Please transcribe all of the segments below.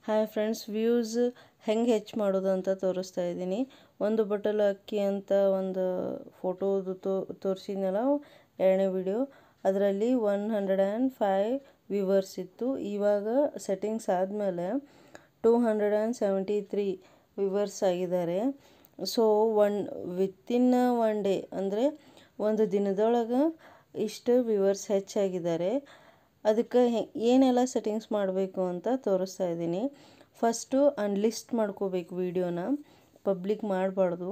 hi friends views ಹೆಂಗೆ ಹೆಚ್ಚು ಮಾಡೋದು ಅಂತ ತೋರಿಸ್ತಾ ಇದ್ದೀನಿ ಒಂದು ಬಟ್ಟಲು ಅಕ್ಕಿ ಅಂತ ಒಂದು ಫೋಟೋದು ತೋ ತೋರಿಸಿದ್ನಲ್ಲ ಎರಡನೇ ವಿಡಿಯೋ ಅದರಲ್ಲಿ one hundred and five viewers ಇತ್ತು ಇವಾಗ ಸೆಟ್ಟಿಂಗ್ಸ್ ಆದಮೇಲೆ two hundred and seventy three viewers ಆಗಿದ್ದಾರೆ so one within one day ಅಂದರೆ ಒಂದು ದಿನದೊಳಗೆ ಇಷ್ಟು ವ್ಯೂವರ್ಸ್ ಹೆಚ್ಚಾಗಿದ್ದಾರೆ ಅದಕ್ಕೆ ಏನೆಲ್ಲ ಸೆಟ್ಟಿಂಗ್ಸ್ ಮಾಡಬೇಕು ಅಂತ ತೋರಿಸ್ತಾ ಇದ್ದೀನಿ ಫಸ್ಟು ಅನ್ಲಿಸ್ಟ್ ಮಾಡ್ಕೋಬೇಕು ವಿಡಿಯೋನ ಪಬ್ಲಿಕ್ ಮಾಡಬಾರ್ದು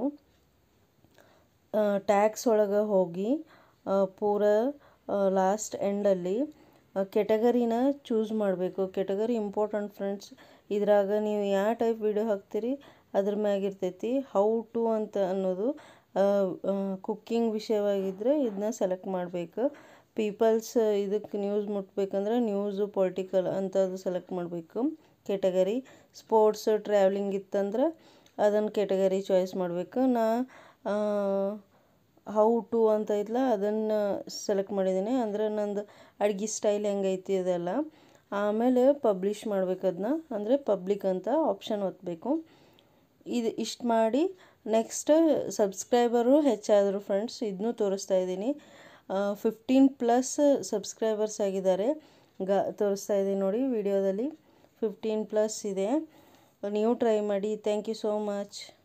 ಟ್ಯಾಕ್ಸ್ ಒಳಗೆ ಹೋಗಿ ಪೂರ ಲಾಸ್ಟ್ ಎಂಡಲ್ಲಿ ಕೆಟಗರಿನ ಚೂಸ್ ಮಾಡಬೇಕು ಕೆಟಗರಿ ಇಂಪಾರ್ಟೆಂಟ್ ಫ್ರೆಂಡ್ಸ್ ಇದ್ರಾಗ ನೀವು ಯಾವ ಟೈಪ್ ವಿಡಿಯೋ ಹಾಕ್ತೀರಿ ಅದ್ರ ಮ್ಯಾಗಿರ್ತೈತಿ ಹೌ ಟು ಅಂತ ಅನ್ನೋದು ಕುಕ್ಕಿಂಗ್ ವಿಷಯವಾಗಿದ್ದರೆ ಇದನ್ನ ಸೆಲೆಕ್ಟ್ ಮಾಡಬೇಕು ಪೀಪಲ್ಸ್ ಇದಕ್ಕೆ ನ್ಯೂಸ್ ಮುಟ್ಬೇಕಂದ್ರೆ ನ್ಯೂಸು ಪೊಲಿಟಿಕಲ್ ಅಂಥದ್ದು ಸೆಲೆಕ್ಟ್ ಮಾಡಬೇಕು ಕೆಟಗರಿ ಸ್ಪೋರ್ಟ್ಸ್ ಟ್ರಾವೆಲಿಂಗ್ ಇತ್ತಂದ್ರೆ ಅದನ್ನು ಕೆಟಗರಿ ಚಾಯ್ಸ್ ಮಾಡಬೇಕು ನಾ ಹೌ ಟು ಅಂತ ಐತ್ಲ ಅದನ್ನು ಸೆಲೆಕ್ಟ್ ಮಾಡಿದ್ದೀನಿ ಅಂದರೆ ನಂದು ಅಡ್ಗೆ ಸ್ಟೈಲ್ ಹೆಂಗೈತಿ ಅದೆಲ್ಲ ಆಮೇಲೆ ಪಬ್ಲಿಷ್ ಮಾಡ್ಬೇಕು ಅದನ್ನ ಅಂದರೆ ಪಬ್ಲಿಕ್ ಅಂತ ಆಪ್ಷನ್ ಒತ್ತಬೇಕು ಇದು ಇಷ್ಟು ಮಾಡಿ ನೆಕ್ಸ್ಟ್ ಸಬ್ಸ್ಕ್ರೈಬರು ಹೆಚ್ಚಾದರು ಫ್ರೆಂಡ್ಸ್ ಇದನ್ನೂ ತೋರಿಸ್ತಾ ಇದ್ದೀನಿ ಫಿಫ್ಟೀನ್ ಪ್ಲಸ್ ಸಬ್ಸ್ಕ್ರೈಬರ್ಸ್ ಆಗಿದ್ದಾರೆ ಗ ತೋರಿಸ್ತಾ ಇದ್ದೀನಿ ನೋಡಿ ವಿಡಿಯೋದಲ್ಲಿ ಫಿಫ್ಟೀನ್ ಪ್ಲಸ್ ಇದೆ ನೀವು ಟ್ರೈ ಮಾಡಿ ಥ್ಯಾಂಕ್ ಯು ಸೋ ಮಚ್